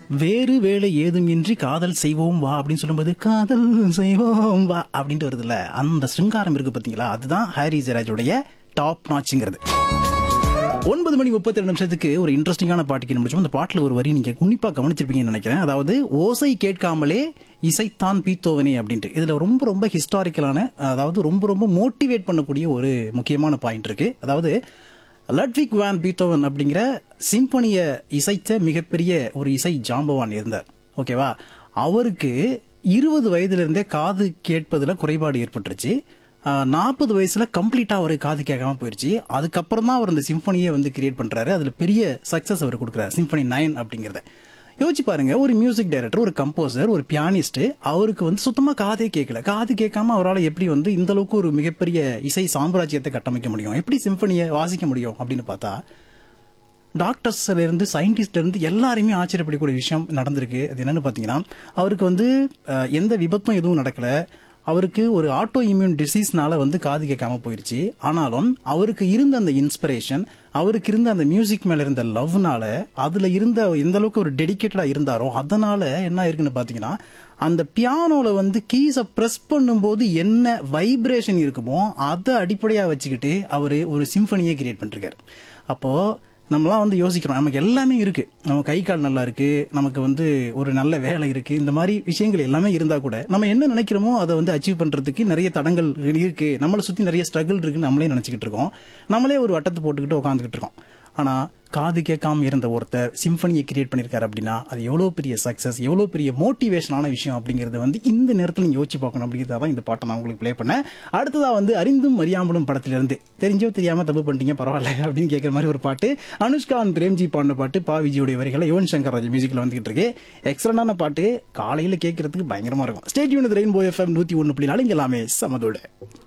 வேறு வேலை ஏதும் இன்றி காதல் செய்வோம் வா அப்படின்னு சொல்லும்போது காதல் செய்வோம் வா அப்படின்ட்டு வருதுல்ல அந்த சிருங்காரம் இருக்கு பாத்தீங்களா அதுதான் ஹாரி ஜெராஜோடைய டாப் நாச்சுங்கிறது ஒன்பது மணி முப்பத்தி ரெண்டு நிமிஷத்துக்கு ஒரு இன்ட்ரெஸ்டிங்கான பாட்டு கேட்டு முடிச்சோம் அந்த பாட்டில் ஒரு வரி நீங்க உன்னிப்பா கவனிச்சிருப்பீங்கன்னு நினைக்கிறேன் அதாவது ஓசை கேட்காமலே இசைத்தான் பீத்தோவனே அப்படின்ட்டு இதுல ரொம்ப ரொம்ப ஹிஸ்டாரிக்கலான அதாவது ரொம்ப ரொம்ப மோட்டிவேட் பண்ணக்கூடிய ஒரு முக்கியமான பாயிண்ட் இருக்கு அதாவது லட்விக் வேன் பீத்தோவன் அப்படிங்கிற சிம்பனிய இசைத்த மிகப்பெரிய ஒரு இசை ஜாம்பவான் இருந்தார் ஓகேவா அவருக்கு இருபது வயதுல இருந்தே காது கேட்பதுல குறைபாடு ஏற்பட்டுருச்சு நாற்பது வயசுல கம்ப்ளீட்டா அவர் காது கேட்காம போயிருச்சு அதுக்கப்புறம் தான் அவர் இந்த சிம்பனியை வந்து கிரியேட் பண்றாரு அதுல பெரிய சக்சஸ் அவர் கொடுக்குறாரு சிம்பனி நைன் அப்படிங்கறத யோசிச்சு பாருங்க ஒரு மியூசிக் டைரக்டர் ஒரு கம்போசர் ஒரு பியானிஸ்ட் அவருக்கு வந்து சுத்தமா காதே கேட்கல காது கேட்காம அவரால் எப்படி வந்து இந்த அளவுக்கு ஒரு மிகப்பெரிய இசை சாம்ராஜ்யத்தை கட்டமைக்க முடியும் எப்படி சிம்பனியை வாசிக்க முடியும் அப்படின்னு பார்த்தா டாக்டர்ஸ்ல இருந்து சயின்டிஸ்ட்ல இருந்து எல்லாருமே ஆச்சரியப்படக்கூடிய விஷயம் நடந்திருக்கு அது என்னன்னு பாத்தீங்கன்னா அவருக்கு வந்து அஹ், எந்த விபத்தும் எதுவும் நடக்கல அவருக்கு ஒரு ஆட்டோ இம்யூன் டிசீஸ்னால வந்து காது கேட்காம போயிருச்சு ஆனாலும் அவருக்கு இருந்த அந்த இன்ஸ்பிரேஷன் அவருக்கு இருந்த அந்த மியூசிக் மேல இருந்த லவ்னால அதுல இருந்த எந்த அளவுக்கு ஒரு டெடிக்கேட்டடா இருந்தாரோ அதனால என்ன இருக்குன்னு பாத்தீங்கன்னா அந்த பியானோல வந்து கீஸை பிரஸ் பண்ணும்போது என்ன வைப்ரேஷன் இருக்குமோ அதை அடிப்படையா வச்சுக்கிட்டு அவரு ஒரு சிம்பனியை கிரியேட் பண்ணிருக்காரு அப்போ நம்மலாம் வந்து யோசிக்கிறோம் நமக்கு எல்லாமே இருக்கு நம்ம கை கால் நல்லா இருக்கு நமக்கு வந்து ஒரு நல்ல வேலை இருக்கு இந்த மாதிரி விஷயங்கள் எல்லாமே இருந்தா கூட நம்ம என்ன நினைக்கிறோமோ அதை வந்து அச்சீவ் பண்றதுக்கு நிறைய தடங்கள் இருக்கு நம்மளை சுத்தி நிறைய ஸ்ட்ரகிள் இருக்குன்னு நம்மளே நினைச்சுக்கிட்டு இருக்கோம் நம்மளே ஒரு வட்டத்தை போட்டுக்கிட்டு உட்காந்துக்கிட்டு இருக்கோம் ஆனா காது கேட்காம இருந்த ஒருத்தர் சிம்பனியை கிரியேட் பண்ணிருக்காரு அப்படின்னா அது எவ்வளவு பெரிய சக்சஸ் எவ்வளவு பெரிய மோட்டிவேஷனான விஷயம் அப்படிங்கறது வந்து இந்த நேரத்தில் நீங்க யோசிச்சு பார்க்கணும் அப்படிங்கிறத தான் இந்த பாட்டை நான் உங்களுக்கு ப்ளே பண்ணேன் அடுத்ததா வந்து அறிந்தும் அறியாமலும் படத்துல இருந்து தெரிஞ்சோ தெரியாம தப்பு பண்ணிட்டீங்க பரவாயில்ல அப்படின்னு கேட்குற மாதிரி ஒரு பாட்டு அனுஷ்கா and பிரேம்ஜி பாடின பாட்டு பா விஜயோடைய வரிகளை யுவன் சங்கர் ராஜ் மியூசிக்ல வந்துகிட்டு இருக்கு எக்ஸலண்டான பாட்டு காலையில கேட்கறதுக்கு பயங்கரமா இருக்கும் ஸ்டேட் யூனிட் ரெயின்போ எஃப்எம் நூத்தி ஒன்னு புள்ளி நாலு இங்க எல்லாமே சமதோட